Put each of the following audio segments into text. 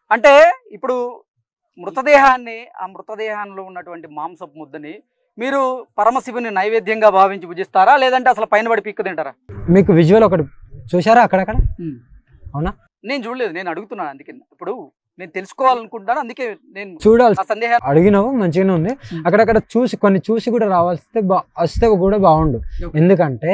అంటే ఇప్పుడు మృతదేహాన్ని ఆ మృతదేహంలో ఉన్నటువంటి మాంసపు ముద్దని మీరు పరమశివుని నైవేద్యంగా భావించి భుజిస్తారా లేదంటే అసలు పైన పడి పిక్కు తింటారా మీకు విజువల్ ఒకటి చూసారా అక్కడక్కడ అవునా? నేను చూడలేదు నేను అడుగుతున్నాను అందుకే ఇప్పుడు నేను తెలుసుకోవాలనుకుంటున్నాను అందుకే నేను చూడాల్సి ఆ సందేహం అడిగినావు మంచిగానే ఉంది Hmm. అక్కడక్కడ చూసి కొన్ని చూసి కూడా రావాల్స్తే బా వస్తే కూడా బాగుండు Okay. ఎందుకంటే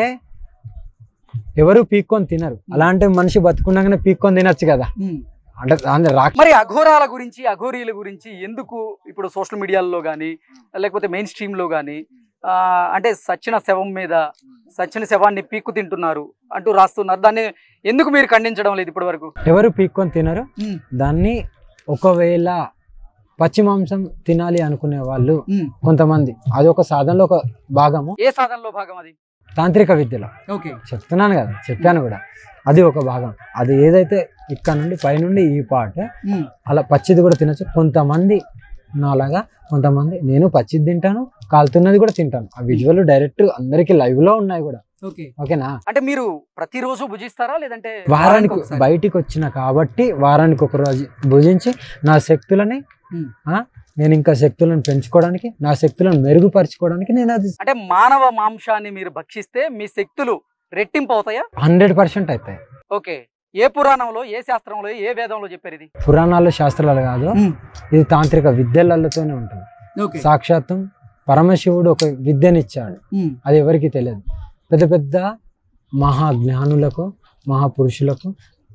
ఎవరు పీక్కొని తినరు అలాంటి మనిషి బతుకున్నాగానే పీక్కొని తినొచ్చు కదా అంటే అంటే రాక్ష మరి అఘోరాల గురించి అఘోరీల గురించి ఎందుకు ఇప్పుడు సోషల్ మీడియాలో కానీ లేకపోతే మెయిన్ స్ట్రీమ్లో కానీ అంటే సచ్చిన శవం మీద సచ్చిన శవాన్ని పీక్కు తింటున్నారు అంటూ రాస్తున్నారు దాన్ని ఎందుకు మీరు ఖండించడం లేదు ఇప్పటి వరకు ఎవరు పీక్కొని తినరు దాన్ని ఒకవేళ పచ్చి మాంసం తినాలి అనుకునే వాళ్ళు కొంతమంది అది ఒక సాధనలో ఒక భాగము ఏ సాధనలో భాగం అది తాంత్రిక విద్యలో ఓకే చెప్తున్నాను కదా చెప్పాను కూడా అది ఒక భాగం అది ఏదైతే ఇక్కడ నుండి పైనుండి ఈ పార్ట్ అలా పచ్చిది కూడా తినచ్చు కొంతమంది నాలాగా కొంతమంది నేను పచ్చిది తింటాను కాలుతున్నది కూడా తింటాను ఆ విజువల్ డైరెక్ట్ అందరికి లైవ్ లో ఉన్నాయి కూడా ఓకే ఓకేనా అంటే మీరు ప్రతిరోజు భుజిస్తారా లేదంటే వారానికి ఒకసారి? బయటికి వచ్చిన కాబట్టి వారానికి ఒక రోజు భుజించి నా శక్తులని Hmm. ఆ, నేను ఇంకా శక్తులను పెంచుకోవడానికి నా శక్తులను మెరుగుపరచుకోవడానికి నేను అది అంటే మానవ మాంసాన్ని మీరు భక్షిస్తే మీ శక్తులు రెట్టింపు అవుతాయా హండ్రెడ్ పర్సెంట్ అవుతాయి ఓకే ఏ పురాణంలో ఏ శాస్త్రంలో ఏ వేదంలో చెప్పారు ఇది పురాణాలు శాస్త్రాలు కాదు ఇది తాంత్రిక విద్యలతోనే ఉంటుంది ఓకే సాక్షాత్తం పరమశివుడు ఒక విద్యనిచ్చాడు అది ఎవరికి తెలియదు పెద్ద పెద్ద మహాజ్ఞానులకు మహాపురుషులకు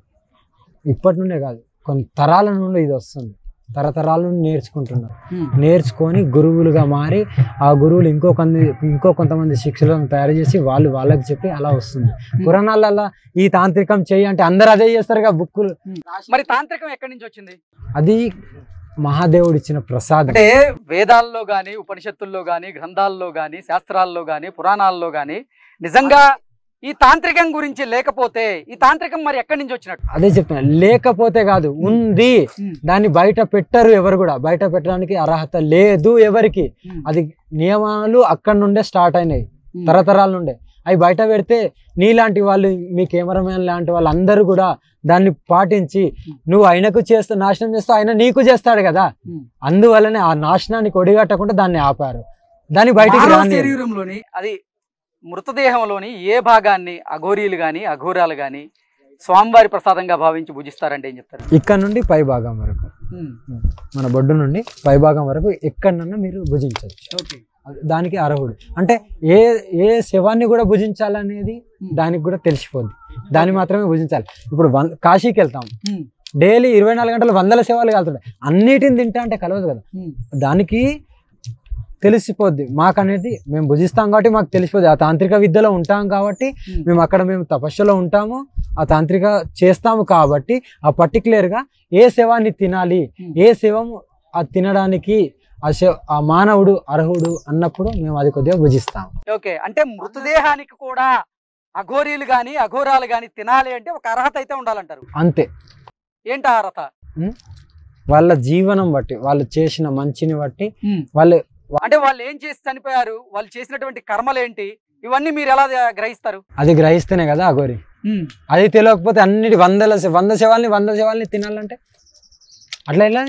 ఇప్పటి నుండే కాదు కొన్ని తరాల నుండి ఇది వస్తుంది తరతరాల నుండి నేర్చుకుంటున్నారు నేర్చుకొని గురువులుగా మారి ఆ గురువులు ఇంకో కొంది ఇంకో కొంతమంది శిక్షలను తయారు చేసి వాళ్ళు వాళ్ళకి చెప్పి అలా వస్తుంది పురాణాలలో ఈ తాంత్రికం చెయ్యి అంటే అందరు అదే చేస్తారు బుక్కులు మరి తాంత్రికం ఎక్కడి నుంచి వచ్చింది అది మహాదేవుడు ఇచ్చిన ప్రసాదం అంటే వేదాల్లో గాని ఉపనిషత్తుల్లో గాని గ్రంథాల్లో గాని శాస్త్రాల్లో గాని పురాణాల్లో గాని నిజంగా ఈ తాంత్రికం గురించి లేకపోతే ఈ తాంత్రికం మరి ఎక్కడి నుంచి వచ్చినట్టు అదే చెప్తున్నా లేకపోతే కాదు ఉంది దాన్ని బయట పెట్టరు ఎవరు కూడా బయట పెట్టడానికి అర్హత లేదు ఎవరికి అది నియమాలు అక్కడి నుండే స్టార్ట్ అయినాయి తరతరాల నుండే అవి బయట పెడితే నీలాంటి వాళ్ళు మీ కెమెరామెన్ లాంటి వాళ్ళు అందరూ కూడా దాన్ని పాటించి నువ్వు ఆయనకు చేస్తా నాశనం చేస్తావు ఆయన నీకు చేస్తాడు కదా Hmm. అందువల్లనే ఆ నాశనానికి ఒడిగట్టకుండా దాన్ని ఆపారు దాన్ని బయటికి మానవ రాని శరీరంలోని అది మృతదేహంలోని ఏ భాగాన్ని అఘోరీలు గాని అఘోరాలు గాని స్వామివారి ప్రసాదంగా భావించి భుజిస్తారంటే ఏం చెప్తారు ఇక్కడ నుండి పై భాగం వరకు మన బొడ్డు నుండి పై భాగం వరకు ఎక్కడన్నా మీరు భుజించవచ్చు ఓకే దానికి అర్హుడు అంటే ఏ ఏ శవాన్ని కూడా భుజించాలనేది దానికి కూడా తెలిసిపోద్ది దాన్ని మాత్రమే భుజించాలి ఇప్పుడు వన్ కాశీకి వెళ్తాం డైలీ ఇరవై నాలుగు గంటలు వందల సేవలు కలుతుంటాయి అన్నిటిని తింటా అంటే కలవదు కదా దానికి తెలిసిపోద్ది మాకు అనేది మేము భుజిస్తాం కాబట్టి మాకు తెలిసిపోద్ది ఆ తాంత్రిక విద్యలో ఉంటాం కాబట్టి మేము అక్కడ మేము తపస్సులో ఉంటాము ఆ తాంత్రిక చేస్తాము కాబట్టి ఆ పర్టికులర్గా ఏ శవాన్ని తినాలి ఏ శవం ఆ తినడానికి ఆ శవ ఆ మానవుడు అర్హుడు అన్నప్పుడు మేము అది కొద్దిగా భుజిస్తాం ఓకే అంటే మృతదేహానికి కూడా అఘోరీలు గాని అఘోరాలు గాని తినాలి అంటే ఒక అర్హత అయితే ఉండాలంటారు అంతే ఏంటి ఆ అర్హత వాళ్ళ జీవనం బట్టి వాళ్ళు చేసిన మంచిని బట్టి వాళ్ళు అంటే వాళ్ళు ఏం చేసి చనిపోయారు వాళ్ళు చేసినటువంటి కర్మలు ఏంటి ఇవన్నీ మీరు ఎలా గ్రహిస్తారు అది గ్రహిస్తేనే కదా అఘోరి అది తెలియకపోతే అన్నిటి వందల శ- వంద శవాల్ని వంద శవాల్ని తినాలంటే అట్లా ఎలా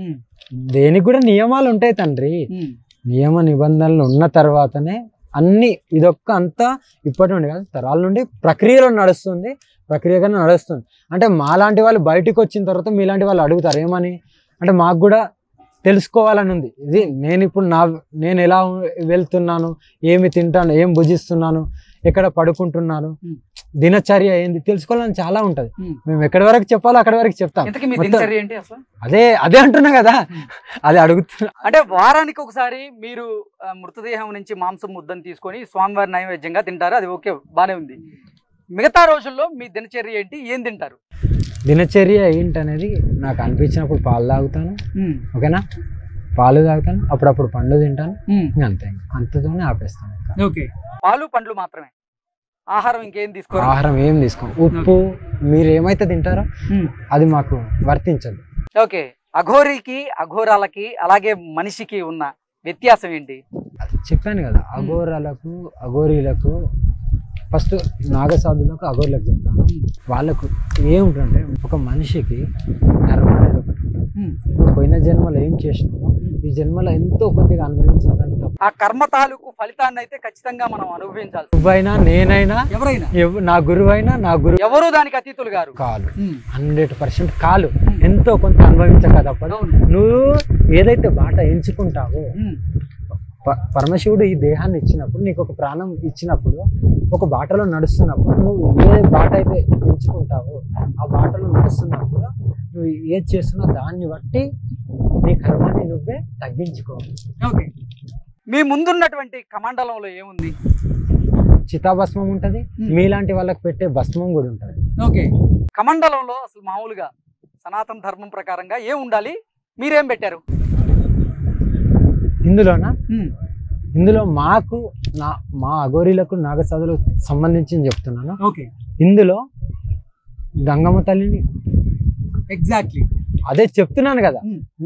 దేనికి కూడా నియమాలు ఉంటాయి తండ్రి నియమ నిబంధనలు ఉన్న తర్వాతనే అన్ని ఇదొక్క అంతా ఇప్పటి నుండి కాదు తరాల నుండి ప్రక్రియలో నడుస్తుంది ప్రక్రియగానే నడుస్తుంది అంటే మాలాంటి వాళ్ళు బయటకు వచ్చిన తర్వాత మీలాంటి వాళ్ళు అడుగుతారు ఏమని అంటే మాకు కూడా తెలుసుకోవాలని ఉంది ఇది నేను ఇప్పుడు నా నేను ఎలా వెళ్తున్నాను ఏమి తింటాను ఏం భుజిస్తున్నాను ఎక్కడ పడుకుంటున్నాను Hmm. దినచర్య ఏంది తెలుసుకోవాలని చాలా ఉంటది మేము ఎక్కడి వరకు చెప్పాలో అక్కడి వరకు చెప్తాం ఇంతకీ మీ మొత్తం- దినచర్య ఏంటి అసలు అదే అదే అంటున్నా కదా అది అడుగుతున్నా అంటే వారానికి ఒకసారి మీరు ఆ, మృతదేహం నుంచి మాంసం ముద్దను తీసుకొని స్వామివారి నైవేద్యంగా తింటారు అది ఓకే బానే ఉంది మిగతా రోజుల్లో మీ దినచర్య ఏంటి ఏం తింటారు దినచర్య ఏంటనేది నాకు అనిపించినప్పుడు పాలు తాగుతాను ఓకేనా పాలు తాగుతాను అప్పుడప్పుడు పండ్లు తింటాను ఇంకా అంతే ఇంకా. అంతతోనే ఆపేస్తాను ఇంకా. ఓకే పాలు పండ్లు మాత్రమే ఆహారం ఇంకేం తీసుకోరు ఆహారం ఏం తీసుకోం ఉప్పు మీరు ఏమైతే తింటారో అది మాకు వర్తించదు ఓకే అఘోరికి అఘోరాలకి అలాగే మనిషికి ఉన్న వ్యత్యాసం ఏంటి చెప్పాను కదా అఘోరాలకు అఘోరీలకు ఫస్ట్ నాగసాధులకు అఘోరులకు చెప్తాను వాళ్ళకు ఏముంటుందంటే ఒక మనిషికి నరం అనేది ఒకటి ఉంటుంది జన్మలో ఏం చేసినామో ఈ జన్మలో ఎంతో కొద్దిగా అనుభవించాలని తప్ప ఆ కర్మ తాలూకు ఫలితాన్ని అయితే ఖచ్చితంగా మనం అనుభవించాలి నువ్వైనా నేనైనా ఎవరైనా ఎవ్- నా గురువైనా నా గురువు ఎవరు దానికి అతీతులు గారు కాలు హండ్రెడ్ పర్సెంట్ కాలు ఎంతో కొంత అనుభవించక తప్పదు నువ్వు ఏదైతే బాట ఎంచుకుంటావో ప- పరమశివుడు ఈ దేహాన్ని ఇచ్చినప్పుడు నీకు ఒక ప్రాణం ఇచ్చినప్పుడు ఒక బాటలో నడుస్తున్నప్పుడు నువ్వు ఏ బాట అయితే ఎంచుకుంటావో ఆ బాటలో నడుస్తున్నప్పుడు నువ్వు ఏది చేస్తున్నావు దాన్ని బట్టి నీ కర్మాన్ని నువ్వే తగ్గించుకోవాలి ఓకే మీ ముందున్నటువంటి కమండలంలో ఏముంది చితాభస్మం ఉంటుంది Hmm. మీలాంటి వాళ్ళకి పెట్టే భస్మం కూడా ఉంటుంది ఓకే కమండలంలో అసలు మామూలుగా సనాతన ధర్మం ప్రకారంగా ఏం ఉండాలి మీరేం పెట్టారు ఇందులోన ఇందులో మాకు నా మా అఘోరీలకు నాగసాధులకు సంబంధించి చెప్తున్నాను ఓకే ఇందులో గంగమ్మ తల్లిని ఎగ్జాక్ట్లీ అదే చెప్తున్నాను కదా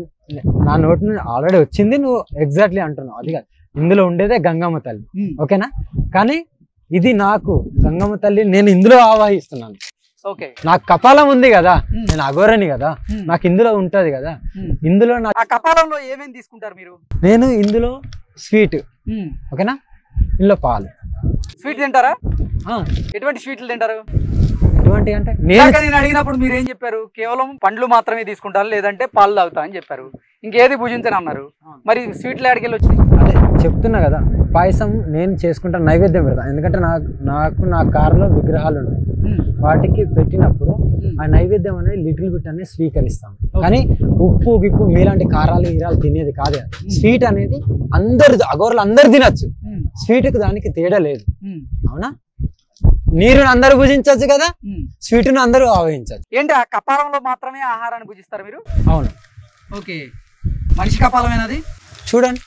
నా నోటి నుండి ఆల్రెడీ వచ్చింది నువ్వు ఎగ్జాక్ట్లీ అంటున్నావు అది కాదు ఇందులో ఉండేదే గంగమ్మ తల్లి ఓకేనా కానీ ఇది నాకు గంగమ్మ తల్లి నేను ఇందులో ఆవాహిస్తున్నాను ఓకే నాకు కపాలం ఉంది కదా నేను అఘోరని కదా నాకు ఇందులో ఉంటది కదా ఇందులో నా ఆ కపాలంలో ఏమేమి తీసుకుంటారు మీరు నేను ఇందులో స్వీట్ ఓకేనా ఇందులో పాలు స్వీట్ తింటారా ఆ, ఎటువంటి స్వీట్లు తింటారు ఎటువంటి అంటే నేను ఇందాక నేను అడిగినప్పుడు మీరు ఏం చెప్పారు కేవలం పండ్లు మాత్రమే తీసుకుంటారు లేదంటే పాలు తాగుతా అని చెప్పారు ఇంకేది భుజించని అన్నారు మరి స్వీట్లు ఎక్కడికి వచ్చి అదే చెప్తున్నా కదా పాయసం నేను చేసుకుంటా నైవేద్యం పెడతా ఎందుకంటే నాకు నాకు నా కారులో విగ్రహాలు ఉన్నాయి వాటికి పెట్టినప్పుడు ఆ నైవేద్యం అనేది లిటిల్ బిట్ అనేది స్వీకరిస్తాం కానీ ఉప్పు గిప్పు మీలాంటి కారాలు గీరాలు తినేది కాదు స్వీట్ అనేది అందరు అగోరలు అందరు తినచ్చు స్వీట్కి దానికి తేడా లేదు అవునా నీరుని అందరూ భుజించవచ్చు కదా స్వీట్ను అందరూ ఆవహించవచ్చు ఏంటి ఆ కపాలంలో మాత్రమే ఆహారాన్ని భుజిస్తారు మీరు అవును ఓకే మనిషి కపాలమేనది చూడండి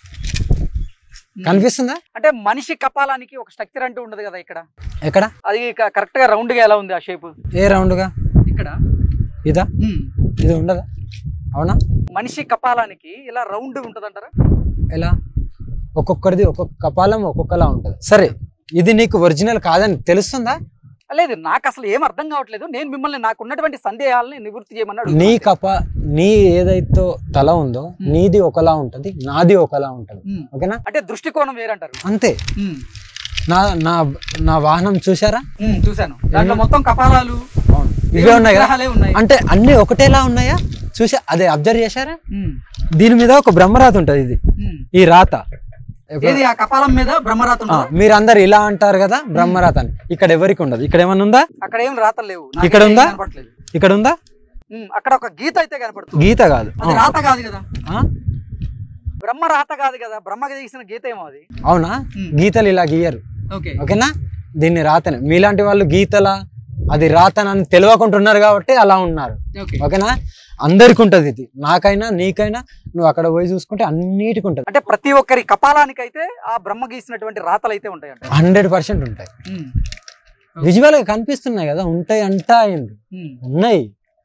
కనిపిస్తుందా అంటే మనిషి కపాలానికి ఒక స్ట్రక్చర్ అంటూ ఉండదు కదా ఇక్కడ ఎక్కడ అది కరెక్ట్ గా రౌండ్ గా ఎలా ఉంది ఆ షేప్ ఏ రౌండ్గా ఇక్కడ ఇదా ఇది ఉండదా అవునా మనిషి కపాలానికి ఇలా రౌండ్ ఉంటదంటారా ఎలా ఒక్కొక్కరిది ఒక్కొక్క కపాలం ఒక్కొక్కలా ఉంటుంది సరే ఇది నీకు ఒరిజినల్ కాదని తెలుస్తుందా లేదు నాకు అసలు ఏం అర్థం కావట్లేదు నేను మిమ్మల్ని నాకు ఉన్నటువంటి సందేహాలని నివృత్తి చేయమన్నాడు నీ కప నీ ఏదైతే తల ఉందో నీది ఒకలా ఉంటది నాది ఒకలా ఉంటది ఓకేనా అంటే దృష్టికోణం వేరంటారు అంతే నా నా నా వాహనం చూసారా ఉమ్, చూశాను దాంట్లో మొత్తం కపాలాలు ఇవే ఉన్నాయి కదా విగ్రహాలే ఉన్నాయి అంటే అన్ని ఒకటేలా ఉన్నాయా చూసా అదే అబ్జర్వ్ చేశారా ఉమ్, దీని మీద ఒక బ్రహ్మరాత ఉంటది ఇది ఉమ్. ఈ రాత ఏది ఆ కపాలం మీద బ్రహ్మరాత ఆ, మీరందరు ఇలా అంటారు కదా బ్రహ్మరాత అని ఇక్కడ ఎవరికి ఉండదు ఇక్కడ ఏమన్నా ఉందా అక్కడ ఏం రాతలు లేవు నాకైతే ఇక్కడ ఏం ఉందా? కనపడట్లేదు. ఇక్కడ ఉందా ఉమ్, అక్కడ ఒక గీత అయితే కనపడుతుంది గీత కాదు అది ఆ. రాత కాదు కదా ఆ? బ్రహ్మ రాత కాదు కదా బ్రహ్మ గీసిన గీత ఏమో అది అవునా ఉమ్. గీతలు ఇలా గీయరు ఓకే ఓకేనా దీన్ని రాతనే మీలాంటి వాళ్ళు గీతల అది రాతనని తెలియకుంటున్నారు కాబట్టి అలా ఉన్నారు ఓకే ఓకేనా అందరికి ఉంటది ఇది నాకైనా నీకైనా నువ్వు అక్కడ పోయి చూసుకుంటే అన్నిటికి ఉంటది అంటే ప్రతి ఒక్కరి కపాలానికి అయితే ఆ బ్రహ్మ గీసినటువంటి రాతలు అయితే ఉంటాయంట హండ్రెడ్ పర్సెంట్ ఉంటాయి ఉమ్, విజువల్ గా కనిపిస్తున్నాయి కదా ఉంటాయి అంటా అయింది ఉమ్. ఉన్నాయి